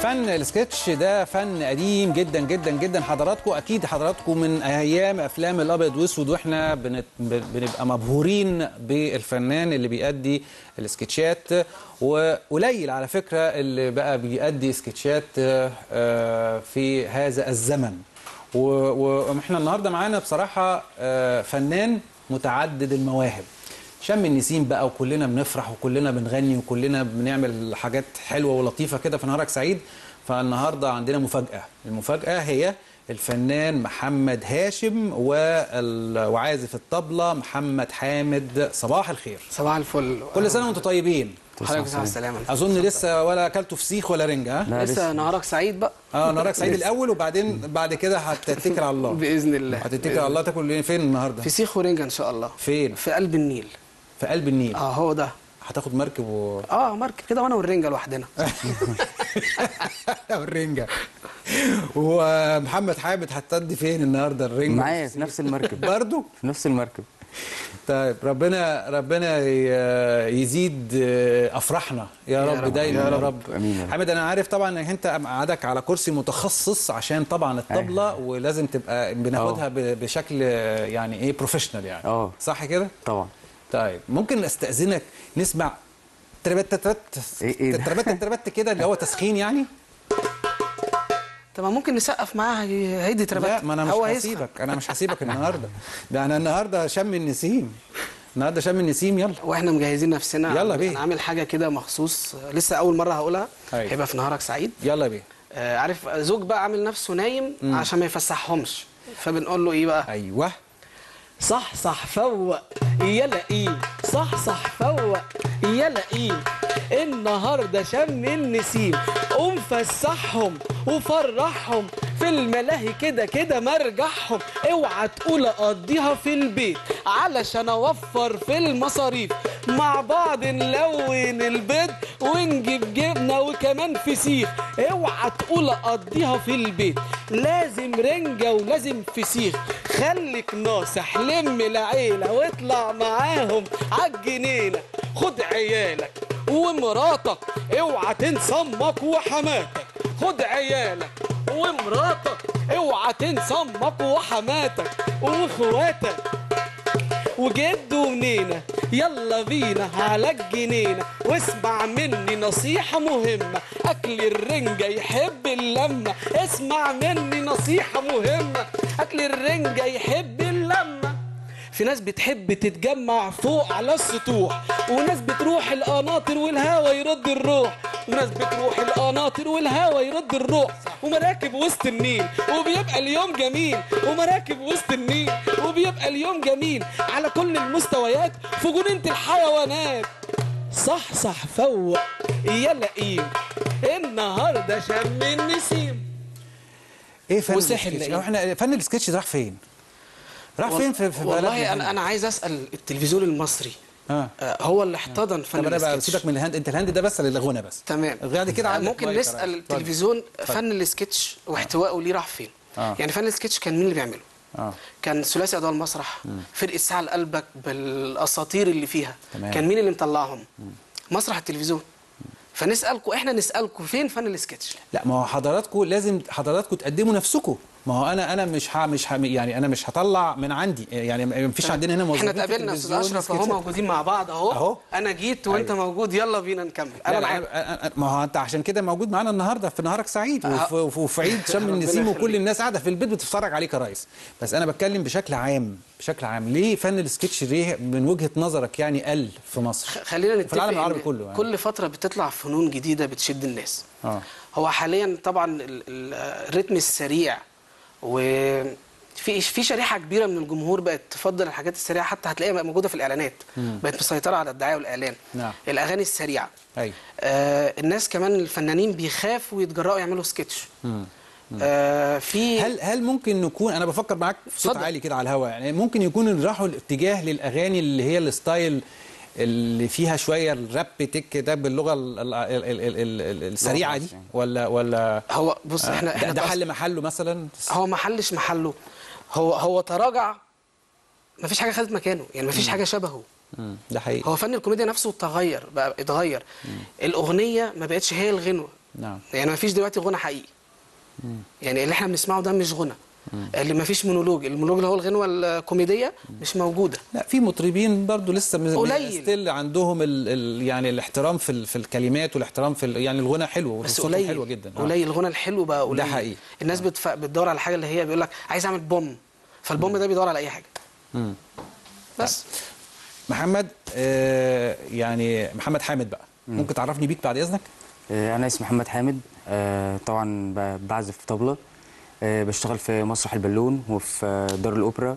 فن السكتش ده فن قديم جدا جدا جدا حضراتكم اكيد حضراتكم من ايام افلام الابيض واسود واحنا بنت... بنبقى مبهورين بالفنان اللي بيأدي السكتشات وقليل على فكره اللي بقى بيأدي سكتشات آه، في هذا الزمن و- واحنا النهارده معانا بصراحه آه، فنان متعدد المواهب شم النسيم بقى وكلنا بنفرح وكلنا بنغني وكلنا بنعمل حاجات حلوه ولطيفه كده في نهارك سعيد فالنهارده عندنا مفاجاه المفاجاه هي الفنان محمد هاشم وال- وعازف الطبله محمد حامد صباح الخير صباح الفل كل سنه وانتم طيبين حضرتك صباح السلامة اظن لسه ولا اكلتوا فسيخ ولا رنجه ها لا لسه لسه نهارك سعيد بقى اه نهارك سعيد الاول وبعدين بعد كده هتتكل على الله باذن الله هتتكل على الله تاكل فين النهارده فسيخ ورنجة ان شاء الله فين في قلب النيل في قلب النيل اه هو ده هتاخد مركب و اه مركب كده وانا والرنجة لوحدنا والرنجة ومحمد حامد هتدي فين النهارده الرنجة معايا في نفس المركب برضو في نفس المركب طيب ربنا ربنا ي- يزيد افراحنا يا يا رب رب، دايما يا يا رب. رب آمين يا رب. حامد انا عارف طبعا انك انت قعدك على كرسي متخصص عشان طبعا الطبله ولازم تبقى بناخدها ب- بشكل يعني ايه بروفيشنال يعني اه. صح كده طبعا طيب ممكن استاذنك نسمع تربت تربت إيه- إيه ده؟ تربت تربت كده اللي هو تسخين يعني طب ما ممكن نسقف معاها هي- هيدي تربت لا ما انا مش هو هيسخن. هسيبك انا مش هسيبك النهارده ده انا النهارده شم النسيم النهارده شم النسيم يلا واحنا مجهزين نفسنا يلا بيه. انا عامل حاجه كده مخصوص آه، لسه اول مره هقولها أيوة. هيبقى في نهارك سعيد يلا بيه آه عارف زوج بقى عامل نفسه نايم عشان ما يفسحهمش فبنقول له ايه بقى ايوه صح صح فوق يا لئيم صح صح فوق يا لئيم النهارده شم النسيم قوم فسحهم وفرحهم في الملاهي كده كده مرجعهم اوعى تقول اقضيها في البيت علشان اوفر في المصاريف مع بعض نلون البيض ونجيب جبنه وكمان فسيخ اوعى تقول اقضيها في البيت لازم رنجه ولازم فسيخ خليك ناصح لم العيله واطلع معاهم عالجنينه خد عيالك ومراتك اوعى تنسى امك وحماتك خد عيالك ومراتك اوعى تنسى امك وحماتك واخواتك وجد ونينا يلا بينا على الجنينة واسمع مني نصيحة مهمة أكل الرنجة يحب اللمة اسمع مني نصيحة مهمة أكل الرنجة يحب اللمة في ناس بتحب تتجمع فوق على السطوح وناس بتروح القناطر والهوا يرد الروح وناس بتروح القناطر والهوا يرد الروح ومراكب وسط النيل وبيبقى اليوم جميل ومراكب وسط النيل وبيبقى اليوم جميل على كل المستويات في جنينة الحيوانات صح صح فوق يا لئيم النهارده شم النسيم ايه فن وسحر السكتش لقيت. احنا فن السكتش ده راح فين راح فين في في بلدنا والله هنا؟ انا انا عايز اسال التلفزيون المصري اه آه، هو اللي احتضن فن طب انا بقى السكتش سيبك من الهند انت الهند ده بس للغنى بس تمام بعد كده آه، عندك ممكن مايك نسال اتفضل. التلفزيون فن السكتش واحتوائه ليه راح فين آه. يعني فن السكتش كان مين اللي بيعمله اه كان ثلاثي اضواء المسرح فرقه ساعه لقلبك بالاساطير اللي فيها تمام. كان مين اللي مطلعهم مسرح التلفزيون فنسالكم احنا نسالكم فين فن السكتش لا ما هو حضراتكم لازم حضراتكم تقدموا نفسكم ما هو انا انا مش ها مش ها يعني انا مش هطلع من عندي يعني ما فيش عندنا هنا موظفين احنا في اتقابلنا استاذ التلفزيون اشرف اهو سكتشات. موجودين مع بعض اهو أهو. انا جيت وانت أيوة. موجود يلا بينا نكمل لا انا لا معاك أنا- أنا- ما هو انت عشان كده موجود معانا النهارده في نهارك سعيد وفي, أه. وفي عيد شم ربنا النسيم وكل يخليك. الناس قاعده في البيت بتتفرج عليك يا ريس بس انا بتكلم بشكل عام بشكل عام ليه فن السكتش ليه من وجهه نظرك يعني قل في مصر خلينا نتفق في العالم العربي إن كله يعني. كل فتره بتطلع فنون جديده بتشد الناس اه هو حاليا طبعا ال- ال- الريتم السريع وفي في شريحه كبيره من الجمهور بقت تفضل الحاجات السريعه حتى هتلاقيها بقت موجوده في الاعلانات بقت مسيطره على الدعايه والاعلان نعم. الاغاني السريعه ايوه آه الناس كمان الفنانين بيخافوا يتجرأوا يعملوا سكتش آه في هل هل ممكن نكون انا بفكر معاك في صوت اتفضل. عالي كده على الهواء يعني ممكن يكون راحوا الاتجاه للاغاني اللي هي الستايل اللي فيها شويه الراب تك ده باللغه ال- ال- ال- ال- ال- ال- السريعه دي ولا ولا هو بص احنا ده, احنا ده بقى- حل محله مثلا هو ما حلش محله هو هو تراجع ما فيش حاجه خدت مكانه يعني ما فيش حاجه شبهه مم، ده حقيقي هو فن الكوميديا نفسه اتغير بقى اتغير الاغنيه ما بقتش هي الغنوه نعم يعني ما فيش دلوقتي غنى حقيقي يعني اللي احنا بنسمعه ده مش غنى اللي ما فيش مونولوج المونولوج اللي هو الغنوه الكوميديه مش موجوده لا في مطربين برضو لسه م- قليل. ستيل عندهم ال ال يعني الاحترام في ال- في الكلمات والاحترام في ال يعني الغنى حلو بس وصوتهم قليل حلوه جدا آه. قليل الغنى الحلو بقى قليل ده حقيقي. الناس بتف... بتدور على حاجه اللي هي بيقول لك عايز اعمل بوم فالبوم ده بيدور على اي حاجه مم. بس محمد آه يعني محمد حامد بقى ممكن تعرفني بيك بعد اذنك آه، انا اسمي محمد حامد آه، طبعا ب- بعزف طبلة آه، بشتغل في مسرح البالون وفي آه، دار الاوبرا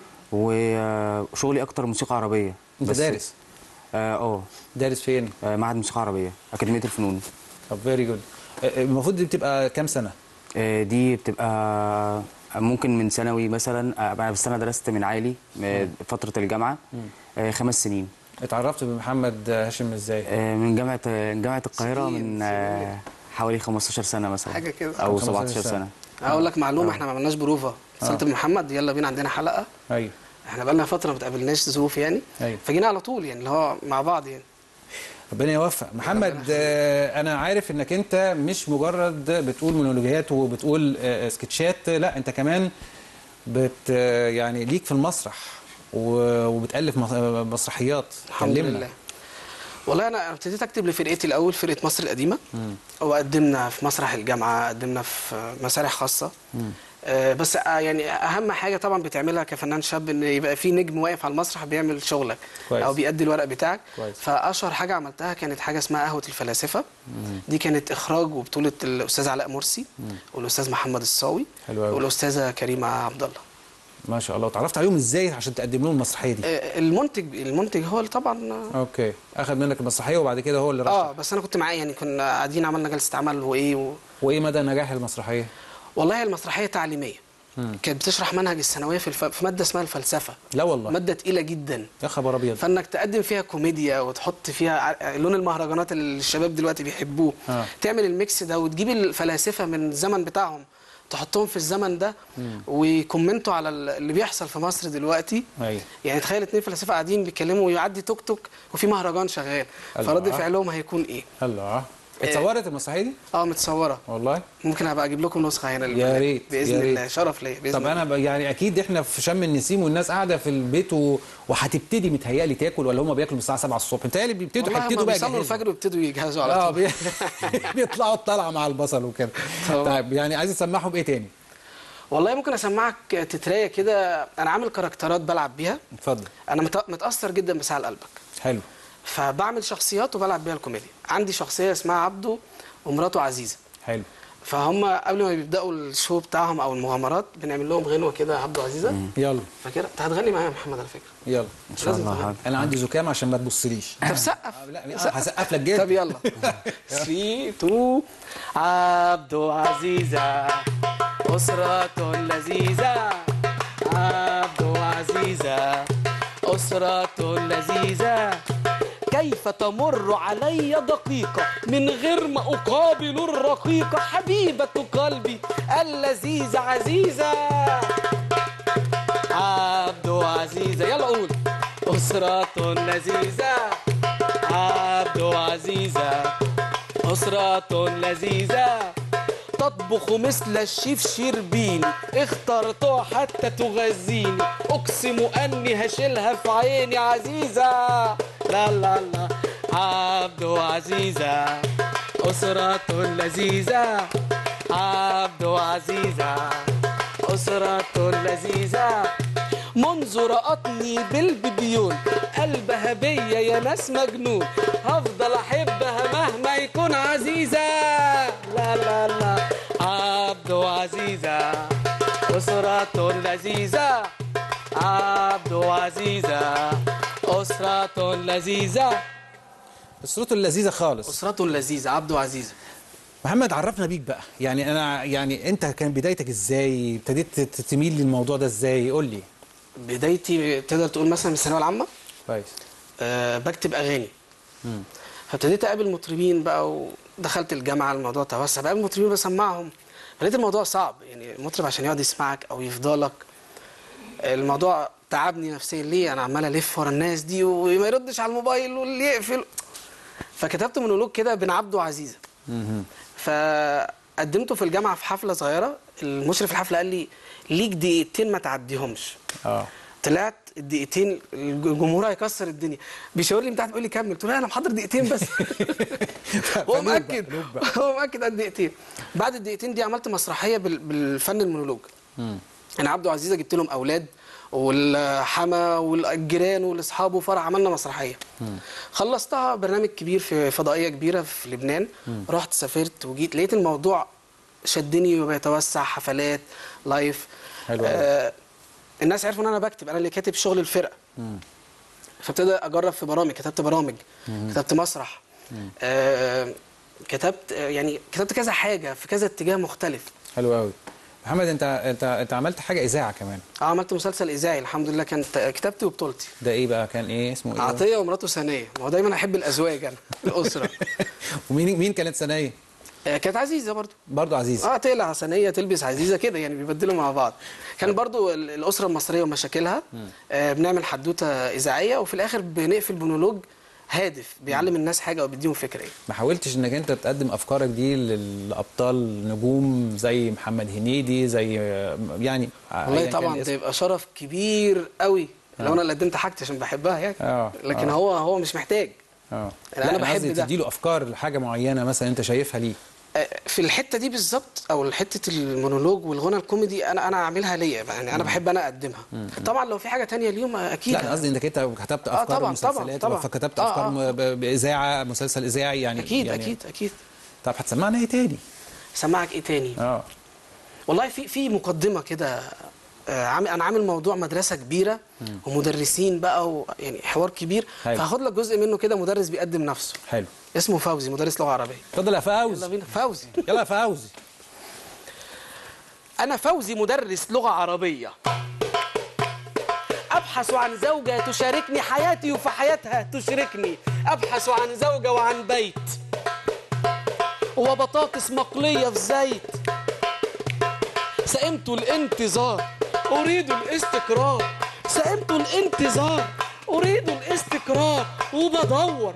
وشغلي اكتر موسيقى عربيه انت بس- دارس اه اه دارس فين آه، معهد موسيقى عربيه اكاديميه الفنون طب فيري جود المفروض دي بتبقى كام سنه آه، دي بتبقى ممكن من ثانوي مثلا آه، انا بس انا درست من عالي آه، فتره الجامعه آه، خمس سنين اتعرفت بمحمد هاشم ازاي آه، من جامعه جامعه القاهره من آه، حوالي 15 سنه مثلا حاجة كده. او 15 17 سنة. سنه هقول لك معلومه احنا ما عملناش بروفه اتصلت بمحمد يلا بينا عندنا حلقه ايوه احنا بقالنا فتره ما بتقابلناش ظروف يعني أيوة. فجينا على طول يعني اللي هو مع بعض يعني ربنا يوفق محمد آه انا عارف انك انت مش مجرد بتقول مونولوجيات وبتقول آه سكتشات لا انت كمان بت آه، يعني ليك في المسرح و- وبتالف مس- آه، مسرحيات الحمد كلمنا. لله والله انا ابتديت اكتب لفرقتي الاول فرقه مصر القديمه وقدمنا في مسرح الجامعه قدمنا في مسارح خاصه آه، بس آه، يعني اهم حاجه طبعا بتعملها كفنان شاب ان يبقى في نجم واقف على المسرح بيعمل شغلك كويس. او بيأدي الورق بتاعك كويس. فاشهر حاجه عملتها كانت حاجه اسمها قهوه الفلاسفه دي كانت اخراج وبطوله الاستاذ علاء مرسي والاستاذ محمد الصاوي حلو أوي. والاستاذه كريمه عبد الله ما شاء الله وتعرفت عليهم ازاي عشان تقدم لهم المسرحيه دي آه، المنتج المنتج هو اللي طبعا آه، اوكي اخذ منك المسرحيه وبعد كده هو اللي رشح اه بس انا كنت معاه يعني كنا قاعدين عملنا جلسه عمل وايه و... وايه مدى نجاح المسرحيه والله المسرحيه تعليميه كانت بتشرح منهج الثانويه في, الف... في ماده اسمها الفلسفه لا والله ماده تقيله جدا يا خبر ابيض فانك تقدم فيها كوميديا وتحط فيها ع- لون المهرجانات اللي الشباب دلوقتي بيحبوه آه. تعمل الميكس ده وتجيب الفلاسفه من الزمن بتاعهم تحطهم في الزمن ده ويكومنتوا على ال- اللي بيحصل في مصر دلوقتي ايوه يعني تخيل اتنين فلاسفه قاعدين بيتكلموا ويعدي توك توك وفي مهرجان شغال الله. فرد فعلهم هيكون ايه الله اتصورت المسرحيه دي اه متصوره والله ممكن هبقى اجيب لكم نسخه هنا يا للبنات. ريت، باذن يا ريت. الله شرف ليا باذن طب الله انا ب- يعني اكيد احنا في شم النسيم والناس قاعده في البيت و... وهتبتدي متهيألي تاكل ولا هم بياكلوا من الساعه 7 الصبح متهيألي بيبتدوا والله هيبتدوا هما بقى بيصلوا يجهزوا. الفجر ويبتدوا يجهزوا على اه طول بي... بيطلعوا الطلعه مع البصل وكده طبعا. طيب يعني عايز اسمعهم ايه تاني والله ممكن اسمعك تترايه كده انا عامل كاركترات بلعب بيها اتفضل انا مت- متاثر جدا بسعى قلبك حلو فبعمل شخصيات وبلعب بيها الكوميديا عندي شخصيه اسمها عبده ومراته عزيزه حلو فهم قبل ما بيبداوا الشو بتاعهم او المغامرات بنعمل لهم غنوه كده عبده وعزيزه يلا فاكر انت هتغني معايا يا محمد على فكره يلا ان شاء لازم الله تغني. حاضر. انا عندي زكام عشان ما تبصليش طب سقف لا لا، هسقف لك جدا طب يلا 3 2 عبده عزيزة أسرة لذيذة عبده عزيزة أسرة لذيذة كيف تمر علي دقيقة من غير ما أقابل الرقيقة حبيبة قلبي اللذيذة عزيزة عبده عزيزة يلا قول أسرة لذيذة عبده عزيزة أسرة لذيذة تطبخ مثل الشيف شربيني اخترته حتى تغذيني أقسم أني هشيلها في عيني عزيزة لا لا لا عبده عزيزة أسرة لذيذة عبده عزيزة أسرة لذيذة منذ رأتني بالبيبيون قلبها بيا يا ناس مجنون هفضل أحبها مهما يكون عزيزة لا لا لا عبده عزيزة أسرة لذيذة عبده عزيزة أسرة لذيذة اسرته اللذيذه خالص أسرة لذيذة عبده عزيزة محمد عرفنا بيك بقى يعني انا يعني انت كان بدايتك ازاي ابتديت ت- تميل للموضوع ده ازاي قول لي بدايتي تقدر تقول مثلا من الثانوية العامة كويس أه بكتب اغاني فابتديت اقابل مطربين بقى ودخلت الجامعه الموضوع توسع بقابل مطربين بسمعهم فلقيت الموضوع صعب يعني المطرب عشان يقعد يسمعك او يفضلك الموضوع تعبني نفسيا ليه انا عمال الف ورا الناس دي وما يردش على الموبايل واللي يقفل فكتبت مونولوج كده بين عبده وعزيزه فقدمته في الجامعه في حفله صغيره المشرف الحفله قال لي ليك دقيقتين ما تعديهمش اه طلعت الدقيقتين الجمهور هيكسر الدنيا بيشاور لي من تحت بيقول لي كمل قلت له لا انا محضر دقيقتين بس هو فنوب بقى، مأكد نوب بقى. هو مأكد على الدقيقتين بعد الدقيقتين دي عملت مسرحيه بال- بالفن المونولوج انا عبده عزيزه جبت لهم اولاد والحما والجيران والاصحاب وفرع عملنا مسرحيه خلصتها برنامج كبير في فضائيه كبيره في لبنان رحت سافرت وجيت لقيت الموضوع شدني وبيتوسع حفلات لايف حلو أوي. آه الناس عرفوا ان انا بكتب انا اللي كاتب شغل الفرقه فابتدى اجرب في برامج كتبت برامج كتبت مسرح آه كتبت آه، يعني كتبت كذا حاجه في كذا اتجاه مختلف حلو قوي محمد انت انت انت عملت حاجه اذاعه كمان اه عملت مسلسل اذاعي الحمد لله كانت كتابتي وبطولتي ده ايه بقى كان ايه اسمه ايه عطيه ومراته ثانيه ما هو دايما احب الازواج انا الاسره ومين مين كانت ثانيه آه، كانت عزيزه برضو برضو عزيز اه تقلع ثانيه تلبس عزيزه كده يعني بيبدلوا مع بعض كان برضو ال- الاسره المصريه ومشاكلها آه بنعمل حدوته اذاعيه وفي الاخر بنقفل مونولوج هادف بيعلم الناس حاجه او بيديهم فكره ايه ما حاولتش انك انت تقدم افكارك دي للابطال نجوم زي محمد هنيدي زي يعني والله أياً كان طبعا الاسم. ده يبقى شرف كبير قوي لو انا اللي قدمت حاجتي عشان بحبها يعني آه، لكن آه. هو هو مش محتاج اه أنا لا، بحب قصدي ده. تديله افكار لحاجه معينه مثلا انت شايفها ليه آه، في الحته دي بالظبط او حته المونولوج والغنى الكوميدي انا انا عاملها ليا يعني انا بحب انا اقدمها طبعا لو في حاجه تانية اليوم آه، اكيد لا انا قصدي انك انت كتبت آه، افكار طبعاً، مسلسلات طبعاً، طبعاً. فكتبت آه، افكار آه. م- ب- باذاعه مسلسل اذاعي يعني اكيد يعني اكيد اكيد طب هتسمعنا ايه تاني سمعك ايه تاني اه والله في في مقدمه كده آه، عامل انا عامل موضوع مدرسه كبيره ومدرسين بقى و يعني حوار كبير حلو. فهاخد لك جزء منه كده مدرس بيقدم نفسه حلو اسمه فوزي مدرس لغه عربيه اتفضل يا يلا فوزي بينا فوزي يلا يا فوزي أنا فوزي مدرس لغة عربية أبحث عن زوجة تشاركني حياتي وفي حياتها تشركني أبحث عن زوجة وعن بيت وبطاطس مقلية في زيت سئمت الانتظار أريد الاستقرار سئمت الانتظار أريد الاستقرار وبدور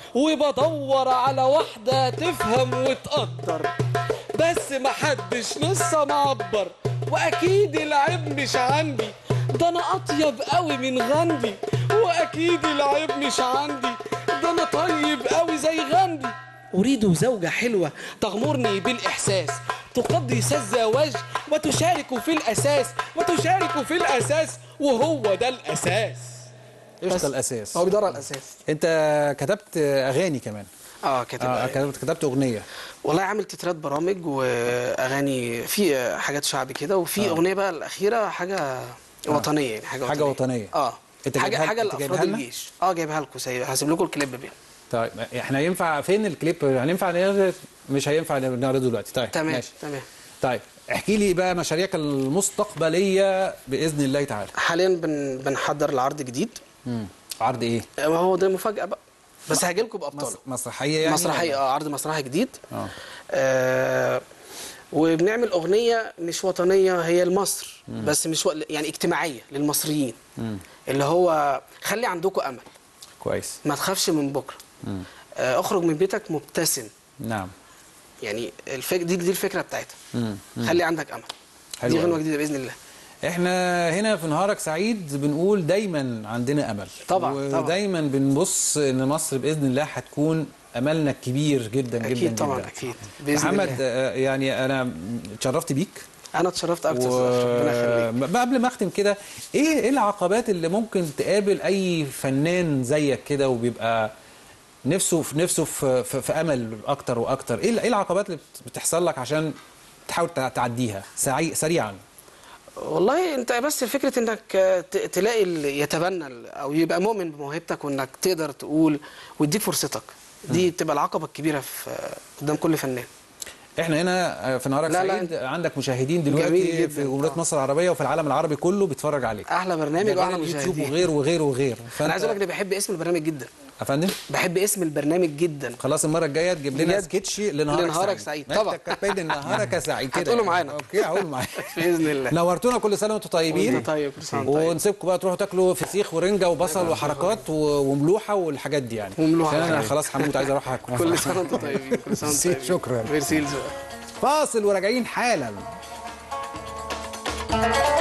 وبدور على واحدة تفهم وتقدر بس محدش لسه معبر واكيد العيب مش عندي ده انا اطيب قوي من غندي واكيد العيب مش عندي ده انا طيب قوي زي غندي اريد زوجة حلوة تغمرني بالاحساس تقدس الزواج وتشارك في الاساس وتشارك في الاساس وهو ده الاساس بس. قشطه الاساس هو بيدور على الاساس انت كتبت اغاني كمان اه كاتب اه أغاني. كتبت كتبت اغنيه والله عامل تترات برامج واغاني في حاجات شعبي كده وفي آه. اغنيه بقى الاخيره حاجه وطنيه يعني حاجه حاجة وطنيه, وطنية. اه أنت حاجه جايبها- حاجه أنت جايبها لافراد لنا؟ الجيش اه جايبها لكم سايب- هسيب لكم الكليب بيه طيب احنا ينفع فين الكليب هننفع نعرض مش هينفع نعرضه دلوقتي طيب تمام ماشي تمام طيب احكي لي بقى مشاريعك المستقبليه باذن الله تعالى حاليا بن بنحضر لعرض جديد مم. عرض ايه آه، ما هو ده مفاجاه بقى بس هاجي لكم بابطاله مس- مسرحيه يعني مسرحيه اه عرض مسرحي جديد اه آه وبنعمل اغنيه مش وطنيه هي لمصر بس مش و... يعني اجتماعيه للمصريين اللي هو خلي عندكم امل كويس ما تخافش من بكره آه، اخرج من بيتك مبتسم نعم يعني الفك... دي دي الفكره بتاعتها مم. خلي عندك امل حلو دي أوي. غنوه جديده باذن الله احنا هنا في نهارك سعيد بنقول دايما عندنا امل طبعاً، طبعاً. ودايما بنبص ان مصر باذن الله هتكون املنا كبير جدا اكيد جدا طبعا جدا اكيد باذن محمد الله آه، يعني انا اتشرفت بيك انا اتشرفت اكتر و... ربنا يخليك بقى قبل ما اختم كده ايه ايه العقبات اللي ممكن تقابل اي فنان زيك كده وبيبقى نفسه في نفسه في, في, في امل اكتر واكتر ايه ايه العقبات اللي بت- بتحصل لك عشان تحاول تع- تعديها سريع سريعا والله انت بس فكره انك آه، ت- تلاقي اللي يتبنى ال- او يبقى مؤمن بموهبتك وانك تقدر تقول ويديك فرصتك دي بتبقى العقبه الكبيره في آه، قدام كل فنان احنا هنا في نهارك لا، لا، سعيد انت- عندك مشاهدين جميل دلوقتي جدا. في جمهوريه آه. مصر العربيه وفي العالم العربي كله بيتفرج عليك احلى برنامج ده غير واحلى اليوتيوب مشاهدين وغير وغير وغير انا عايز اقول لك اني بحب اسم البرنامج جدا افندم بحب اسم البرنامج جدا خلاص المره الجايه تجيب لنا بجد. سكتش لنهارك, لنهارك سعيد. مكتب طبعا. كابتن نهارك سعيد كده هتقولوا يعني. معانا. اوكي هقول معاك باذن الله نورتونا كل سنه وانتم طيبين وانت طيب كل سنه وانت طيب ونسيبكم بقى تروحوا تاكلوا فسيخ ورنجه وبصل وحركات و- وملوحه والحاجات دي يعني وملوحة. عشان انا خلاص هموت عايز اروح اكل كل سنه وانتم طيبين كل سنه وانتم ميرسي، طيبين شكراً. ميرسي لذوقك. فاصل وراجعين حالا